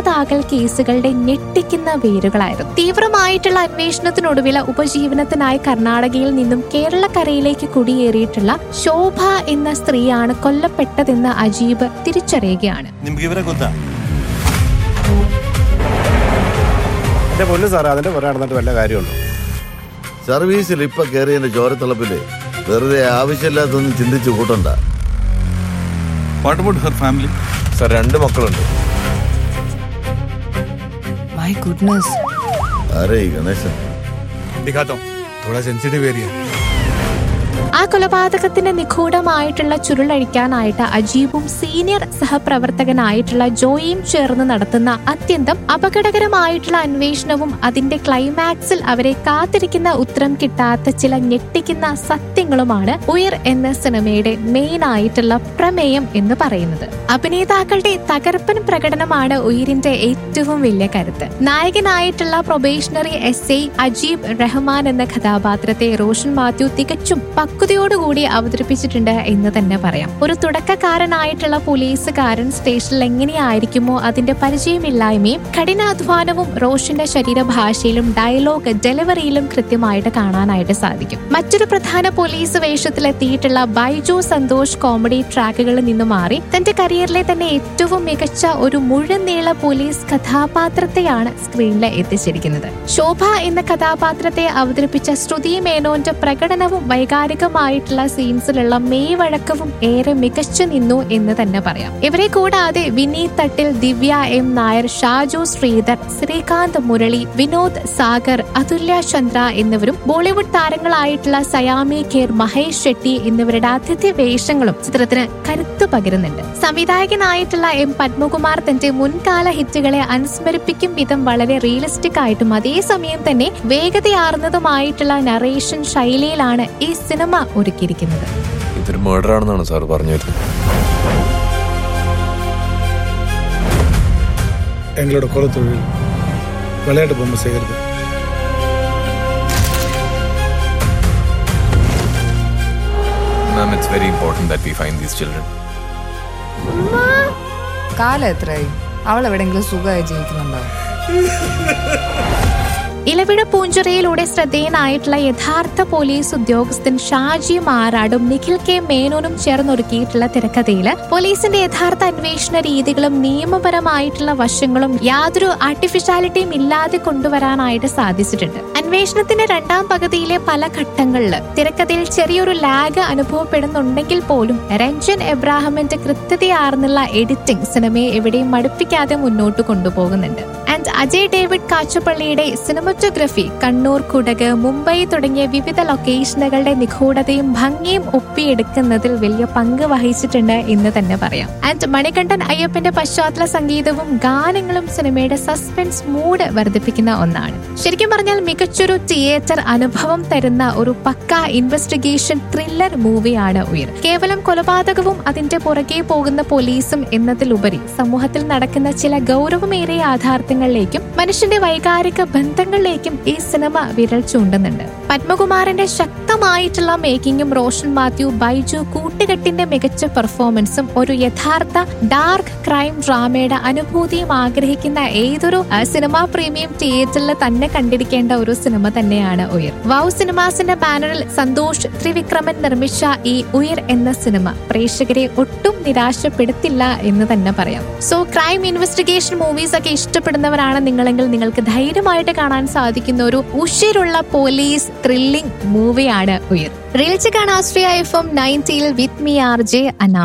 ഇല്ലാതാകൽ കേസുകളുടെ ഞെട്ടിക്കുന്ന വേരുകളായിരുന്നു തീവ്രമായിട്ടുള്ള അന്വേഷണത്തിനൊടുവിൽ ഉപജീവനത്തിനായി കർണാടകയിൽ നിന്നും കേരളക്കരയിലേക്ക് കുടിയേറിയിട്ടുള്ള ശോഭ എന്ന സ്ത്രീയാണ് കൊല്ലപ്പെട്ടതെന്ന് അജീബ് തിരിച്ചറിയുകയാണ് ನಿಮ್ಗೆ ಇವರೇ ಗೊತ್ತಾ എന്റെ പൊന്നു സാറേ അതിന്റെ പുറകെ നടന്നിട്ട് വല്ല കാര്യമുണ്ടോ സർവീസിൽ ഇപ്പൊ കയറിയതിന്റെ ചോരത്തിളപ്പില് വെറുതെ ആവശ്യമില്ലാത്തൊന്നും ചിന്തിച്ചു കൂട്ടണ്ട what about her family sir രണ്ട് മക്കളുണ്ട് My goodness. ആരേ ഈ ഗണേശൻ दिखाता हूँ थोड़ा सेंसिटिव एरिया ആ കൊലപാതകത്തിന്റെ നിഗൂഢമായിട്ടുള്ള ചുരുളഴിക്കാനായിട്ട് അജീബും സീനിയർ സഹപ്രവർത്തകനായിട്ടുള്ള ജോയിയും ചേർന്ന് നടത്തുന്ന അത്യന്തം അപകടകരമായിട്ടുള്ള അന്വേഷണവും അതിന്റെ ക്ലൈമാക്സിൽ അവരെ കാത്തിരിക്കുന്ന ഉത്തരം കിട്ടാത്ത ചില ഞെട്ടിക്കുന്ന സത്യങ്ങളുമാണ് ഉയർ എന്ന സിനിമയുടെ മെയിൻ ആയിട്ടുള്ള പ്രമേയം എന്ന് പറയുന്നത് അഭിനേതാക്കളുടെ തകർപ്പൻ പ്രകടനമാണ് ഉയിരിന്റെ ഏറ്റവും വലിയ കരുത്ത് നായകനായിട്ടുള്ള probationary S I Ajeeb Rahman എന്ന കഥാപാത്രത്തെ റോഷൻ മാത്യു തികച്ചും പക്വതയോടുകൂടി അവതരിപ്പിച്ചിട്ടുണ്ട് എന്ന് തന്നെ പറയാം ഒരു തുടക്കക്കാരനായിട്ടുള്ള പോലീസുകാരൻ സ്റ്റേഷനിൽ എങ്ങനെയായിരിക്കുമോ അതിന്റെ പരിചയമില്ലായ്മയും കഠിനാധ്വാനവും റോഷന്റെ ശരീരഭാഷയിലും ഡയലോഗ് ഡെലിവറിയിലും കൃത്യമായിട്ട് കാണാനായിട്ട് സാധിക്കും മറ്റൊരു പ്രധാന പോലീസ് വേഷത്തിലെത്തിയിട്ടുള്ള ബൈജു സന്തോഷ് കോമഡി ട്രാക്കുകളിൽ നിന്ന് മാറി തന്റെ കരിയറിലെ തന്നെ ഏറ്റവും മികച്ച ഒരു മുഴുനീള പോലീസ് കഥാപാത്രത്തെയാണ് സ്ക്രീനിൽ എത്തിച്ചിരിക്കുന്നത് ശോഭ എന്ന കഥാപാത്രത്തെ അവതരിപ്പിച്ച ശ്രുതി മേനോന്റെ പ്രകടനവും വൈകാരികമായിട്ടുള്ള സീൻസിലുള്ള മെയ്വഴക്കവും ഏറെ മികച്ചു നിന്നു എന്ന് തന്നെ പറയാം ഇവരെ കൂടാതെ വിനീത് തട്ടിൽ ദിവ്യ എം നായർ ഷാജു ശ്രീധർ ശ്രീകാന്ത് മുരളി വിനോദ് സാഗർ അതുല്യ ചന്ദ്ര എന്നിവരും ബോളിവുഡ് താരങ്ങളായിട്ടുള്ള സയാമി ഖേർ മഹേഷ് ഷെട്ടി എന്നിവരുടെ ആദ്യത്തെ വേഷങ്ങളും ചിത്രത്തിന് കരുത്തു പകരുന്നുണ്ട് സംവിധായകനായിട്ടുള്ള എം പത്മകുമാർ തന്റെ മുൻകാല ഹിറ്റുകളെ അനുസ്മരിപ്പിക്കും വിധം വളരെ റിയലിസ്റ്റിക് ആയിട്ടും അതേസമയം തന്നെ വേഗതയാർന്നതുമായിട്ടുള്ള നറേഷൻ ശൈലിയിലാണ് ഈ സിനിമ ഒരുക്കിയിരിക്കുന്നത് ഇതൊരു മർഡർ ആണെന്നാണ് സാർ പറഞ്ഞു വരുന്നത് எங்களோட குலத்தொழில் விளையாட்டு பொம்மை செய்கிறது ma'am it's very important that we find these children കാലം എത്രയായി അവൾ എവിടെയെങ്കിലും സുഖമായി ജീവിക്കുന്നുണ്ടോ ഇലവിഴ പൂഞ്ചിറയിലൂടെ ശ്രദ്ധേയനായിട്ടുള്ള യഥാർത്ഥ പോലീസ് ഉദ്യോഗസ്ഥൻ ഷാജി മാറാടും നിഖിൽ കെ മേനോനും ചേർന്നൊരുക്കിയിട്ടുള്ള തിരക്കഥയില് പോലീസിന്റെ യഥാർത്ഥ അന്വേഷണ രീതികളും നിയമപരമായിട്ടുള്ള വശങ്ങളും യാതൊരു ആർട്ടിഫിഷ്യാലിറ്റിയും ഇല്ലാതെ കൊണ്ടുവരാനായിട്ട് സാധിച്ചിട്ടുണ്ട് അന്വേഷണത്തിന്റെ രണ്ടാം പകുതിയിലെ പല ഘട്ടങ്ങളില് തിരക്കഥയിൽ ചെറിയൊരു ലാഗ് അനുഭവപ്പെടുന്നുണ്ടെങ്കിൽ പോലും രഞ്ജൻ എബ്രാഹിമിന്റെ കൃത്യതയാർന്നുള്ള എഡിറ്റിംഗ് സിനിമയെ എവിടെയും മടുപ്പിക്കാതെ മുന്നോട്ട് കൊണ്ടുപോകുന്നുണ്ട് ആൻഡ് അജയ് ഡേവിഡ് കാച്ചുപള്ളിയുടെ സിനിമറ്റോഗ്രഫി കണ്ണൂർ കുടക് മുംബൈ തുടങ്ങിയ വിവിധ ലൊക്കേഷനുകളുടെ നിഗൂഢതയും ഭംഗിയും ഒപ്പിയെടുക്കുന്നതിൽ വലിയ പങ്ക് വഹിച്ചിട്ടുണ്ട് എന്ന് തന്നെ പറയാം ആൻഡ് മണികണ്ഠൻ അയ്യപ്പന്റെ പശ്ചാത്തല സംഗീതവും ഗാനങ്ങളും സിനിമയുടെ സസ്പെൻസ് മൂഡ് വർദ്ധിപ്പിക്കുന്ന ഒന്നാണ് ശരിക്കും പറഞ്ഞാൽ മികച്ചൊരു തിയേറ്റർ അനുഭവം തരുന്ന ഒരു പക്ക ഇൻവെസ്റ്റിഗേഷൻ ത്രില്ലർ മൂവിയാണ് ഉയർ കേവലം കൊലപാതകവും അതിന്റെ പുറകെ പോകുന്ന പോലീസും എന്നതിലുപരി സമൂഹത്തിൽ നടക്കുന്ന ചില ഗൗരവമേറിയ യാഥാർത്ഥ്യങ്ങളിലേക്കും മനുഷ്യന്റെ വൈകാരിക ബന്ധങ്ങളിലേക്കും ഈ സിനിമ വിരൽ ചൂണ്ടുന്നുണ്ട് പത്മകുമാറിന്റെ ശക്തമായിട്ടുള്ള മേക്കിങ്ങും റോഷൻ മാത്യു ബൈജു കൂട്ടുകെട്ടിന്റെ മികച്ച പെർഫോമൻസും ഒരു യഥാർത്ഥ ഡാർക്ക് ക്രൈം ഡ്രാമയുടെ അനുഭൂതിയും ആഗ്രഹിക്കുന്ന ഏതൊരു ആ, സിനിമാ പ്രീമിയം തിയേറ്ററിൽ തന്നെ കണ്ടിരിക്കേണ്ട ഒരു സിനിമ തന്നെയാണ് ഉയർ വൗ സിനിമാസിന്റെ ബാനറിൽ സന്തോഷ് ത്രിവിക്രമൻ നിർമ്മിച്ച ഈ ഉയർ എന്ന സിനിമ പ്രേക്ഷകരെ ഒട്ടും നിരാശപ്പെടുത്തില്ല എന്ന് തന്നെ പറയാം സോ ക്രൈം ഇൻവെസ്റ്റിഗേഷൻ മൂവീസ് ഒക്കെ ഇഷ്ടപ്പെടുന്നവരാണ് നിങ്ങളെങ്കിൽ നിങ്ങൾക്ക് ധൈര്യമായിട്ട് കാണാൻ സാധിക്കുന്ന ഒരു ഉഷിരുള്ള പോലീസ് ത്രില്ലിംഗ് മൂവിയാണ് ഉയർ റീൽസ് കാണാൻ ആസ്ട്രിയ എഫ് എം നയൻറ്റിയിൽ വിത്ത് മി ആർ ജെ അനാ